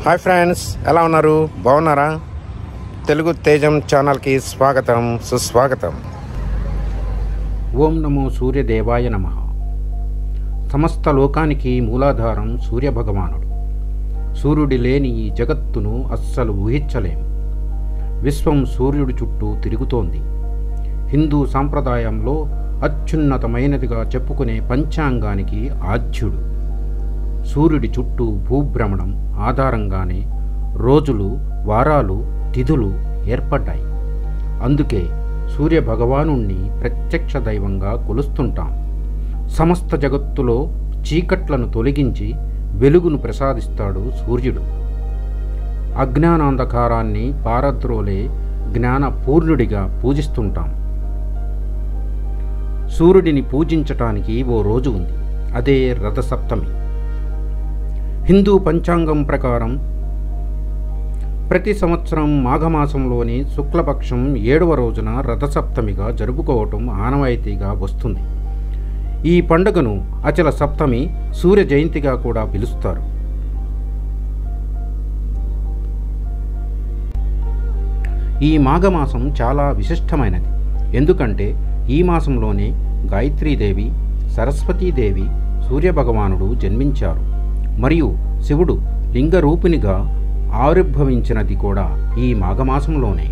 hi friends ఎలా ఉన్నారు బాగున్నారా తెలుగు తేజం ఛానల్కి స్వాగతం సుస్వాగతం ఓం నమో సూర్యదేవాయ నమ సమస్త లోకానికి మూలాధారం సూర్యభగవానుడు సూర్యుడి లేని ఈ జగత్తును అస్సలు ఊహించలేం విశ్వం సూర్యుడి చుట్టూ తిరుగుతోంది హిందూ సాంప్రదాయంలో అత్యున్నతమైనదిగా చెప్పుకునే పంచాంగానికి ఆద్యుడు సూర్యుడి చుట్టూ భూభ్రమణం ఆధారంగానే రోజులు వారాలు తిథులు ఏర్పడ్డాయి అందుకే సూర్య భగవానుణ్ణి ప్రత్యక్ష దైవంగా కొలుస్తుంటాం సమస్త జగత్తులో చీకట్లను తొలగించి వెలుగును ప్రసాదిస్తాడు సూర్యుడు అజ్ఞానాంధకారాన్ని పారద్రోలే జ్ఞాన పూర్ణుడిగా పూజిస్తుంటాం సూర్యుడిని పూజించటానికి ఓ రోజు ఉంది అదే రథసప్తమి హిందూ పంచాంగం ప్రకారం ప్రతి సంవత్సరం మాఘమాసంలోని శుక్లపక్షం ఏడవ రోజున రథసప్తమిగా జరుపుకోవటం ఆనవాయితీగా వస్తుంది ఈ పండుగను అచల సప్తమి సూర్య జయంతిగా కూడా పిలుస్తారు ఈ మాఘమాసం చాలా విశిష్టమైనది ఎందుకంటే ఈ మాసంలోనే గాయత్రీదేవి సరస్వతీదేవి సూర్యభగవానుడు జన్మించారు మరియు శివుడు లింగరూపినిగా ఆవిర్భవించినది కూడా ఈ మాఘమాసంలోనే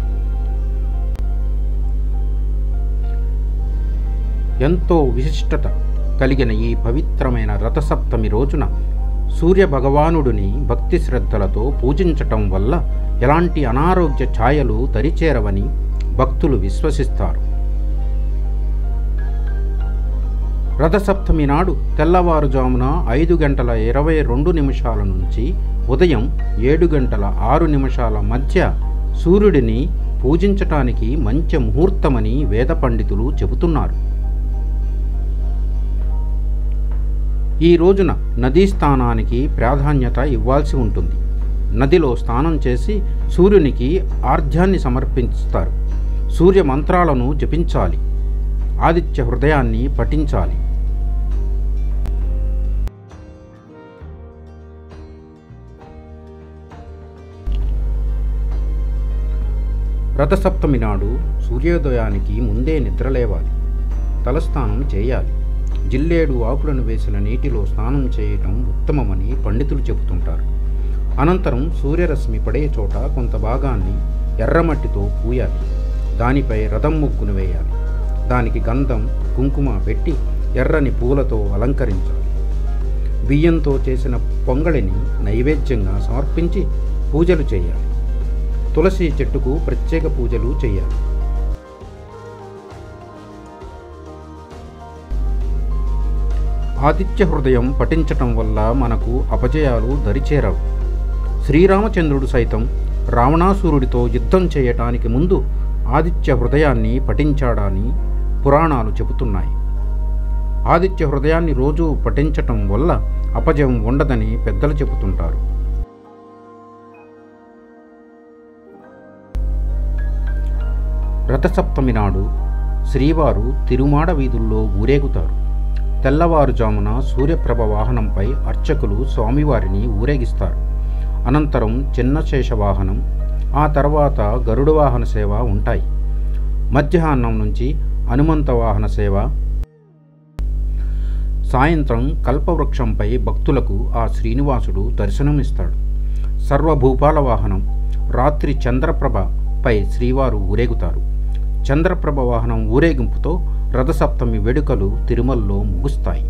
ఎంతో విశిష్టత కలిగిన ఈ పవిత్రమైన రథసప్తమి రోజున సూర్య భగవానుడిని భక్తి శ్రద్ధలతో పూజించటం వల్ల ఎలాంటి అనారోగ్య ఛాయలు దరిచేరవని భక్తులు విశ్వసిస్తారు రథసప్తమి నాడు తెల్లవారుజామున ఐదు గంటల ఇరవై రెండు నిమిషాల నుంచి ఉదయం ఏడు గంటల ఆరు నిమిషాల మధ్య సూర్యుడిని పూజించటానికి మంచి ముహూర్తమని వేద పండితులు చెబుతున్నారు ఈ రోజున నదీ స్నానానికి ప్రాధాన్యత ఇవ్వాల్సి ఉంటుంది నదిలో స్నానం చేసి సూర్యునికి ఆర్ధ్యాన్ని సమర్పిస్తారు సూర్య మంత్రాలను జపించాలి ఆదిత్య హృదయాన్ని పఠించాలి రథసప్తమి నాడు సూర్యోదయానికి ముందే నిద్రలేవాలి తలస్నానం చేయాలి జిల్లేడు ఆకులను వేసిన నీటిలో స్నానం చేయటం ఉత్తమమని పండితులు చెబుతుంటారు అనంతరం సూర్యరశ్మి పడే చోట కొంత భాగాన్ని ఎర్రమట్టితో పూయాలి దానిపై రథం ముగ్గును వేయాలి దానికి గంధం కుంకుమ పెట్టి ఎర్రని పూలతో అలంకరించాలి బియ్యంతో చేసిన పొంగళిని నైవేద్యంగా సమర్పించి పూజలు చేయాలి తులసి చెట్టుకు ప్రత్యేక పూజలు చేయాలి ఆదిత్య హృదయం పఠించటం వల్ల మనకు అపజయాలు దరిచేరవు శ్రీరామచంద్రుడు సైతం రావణాసురుడితో యుద్ధం చేయటానికి ముందు ఆదిత్య హృదయాన్ని పఠించాడని పురాణాలు చెబుతున్నాయి ఆదిత్య హృదయాన్ని రోజు పఠించటం వల్ల అపజయం ఉండదని పెద్దలు చెబుతుంటారు రథసప్తమి నాడు శ్రీవారు తిరుమాడ వీధుల్లో ఊరేగుతారు తెల్లవారుజామున సూర్యప్రభ వాహనంపై అర్చకులు స్వామివారిని ఊరేగిస్తారు అనంతరం చిన్న శేష వాహనం ఆ తర్వాత గరుడ వాహన సేవ ఉంటాయి మధ్యాహ్నం నుంచి హనుమంత వాహన సేవ సాయంత్రం కల్పవృక్షంపై భక్తులకు ఆ శ్రీనివాసుడు దర్శనమిస్తాడు సర్వభూపాల వాహనం రాత్రి చంద్రప్రభపై శ్రీవారు ఊరేగుతారు చంద్రప్రభ వాహనం ఊరేగింపుతో రథసప్తమి వేడుకలు తిరుమలలో ముగుస్తాయి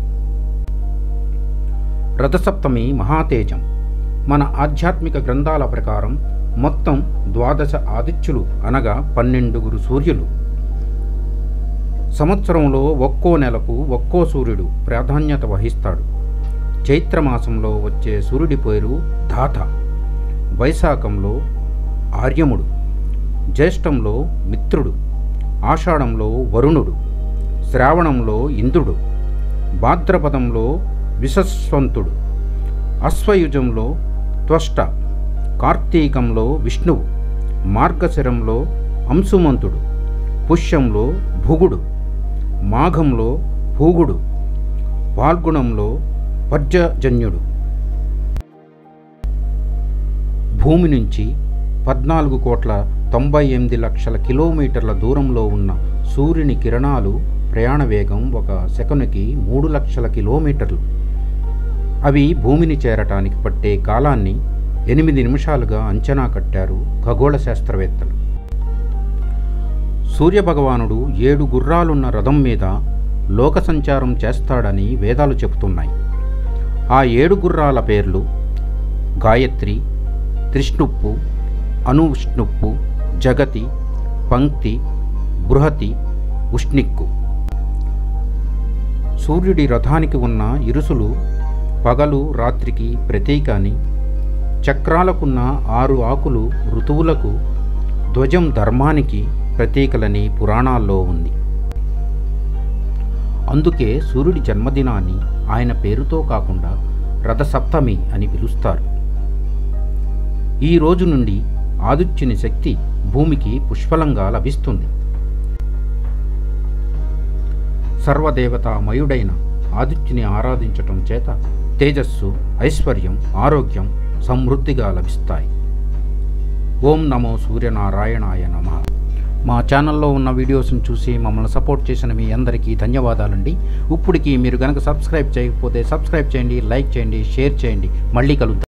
రథసప్తమి మహాతేజం మన ఆధ్యాత్మిక గ్రంథాల ప్రకారం మొత్తం ద్వాదశ ఆదిత్యులు అనగా పన్నెండుగురు సూర్యులు సంవత్సరంలో ఒక్కో నెలకు ఒక్కో సూర్యుడు ప్రాధాన్యత వహిస్తాడు చైత్రమాసంలో వచ్చే సూర్యుడి పేరు ధాత వైశాఖంలో ఆర్యముడు జ్యేష్టంలో మిత్రుడు ఆషాఢంలో వరుణుడు శ్రావణంలో ఇంద్రుడు భాద్రపదంలో విశస్వంతుడు అశ్వయుజంలో త్వష్ట కార్తీకంలో విష్ణువు మార్గశిరంలో అంశుమంతుడు పుష్యంలో భుగుడు మాఘంలో భూగుడు పాల్గుణంలో పర్జజన్యుడు భూమి నుంచి పద్నాలుగు కోట్ల తొంభై ఎనిమిది లక్షల కిలోమీటర్ల దూరంలో ఉన్న సూర్యుని కిరణాలు ప్రయాణ వేగం ఒక సెకనుకి మూడు లక్షల కిలోమీటర్లు అవి భూమిని చేరటానికి పట్టే కాలాన్ని ఎనిమిది నిమిషాలుగా అంచనా కట్టారు ఖగోళ శాస్త్రవేత్తలు సూర్యభగవానుడు ఏడు గుర్రాలున్న రథం మీద లోక సంచారం చేస్తాడని వేదాలు చెబుతున్నాయి ఆ ఏడు గుర్రాల పేర్లు గాయత్రి త్రిష్ణుప్పు అనుష్ణుప్పు జగతి పంక్తి బృహతి ఉష్ణిక్కు సూర్యుడి రథానికి ఉన్న ఇరుసులు పగలు రాత్రికి ప్రతీక అని చక్రాలకున్న ఆరు ఆకులు ఋతువులకు ధ్వజం ధర్మానికి ప్రతీకలని పురాణాల్లో ఉంది అందుకే సూర్యుడి జన్మదినాన్ని ఆయన పేరుతో కాకుండా రథసప్తమి అని పిలుస్తారు ఈ రోజు నుండి ఆదిత్యుని శక్తి భూమికి పుష్కలంగా లభిస్తుంది సర్వదేవతామయుడైన ఆదిత్యుని ఆరాధించటం చేత తేజస్సు ఐశ్వర్యం ఆరోగ్యం సమృద్ధిగా లభిస్తాయి ఓం నమో సూర్యనారాయణాయ నమ మా ఛానల్లో ఉన్న వీడియోస్ని చూసి మమ్మల్ని సపోర్ట్ చేసిన మీ అందరికీ ధన్యవాదాలండి ఇప్పటికి మీరు కనుక సబ్స్క్రైబ్ చేయకపోతే సబ్స్క్రైబ్ చేయండి లైక్ చేయండి షేర్ చేయండి మళ్ళీ కలుద్దాం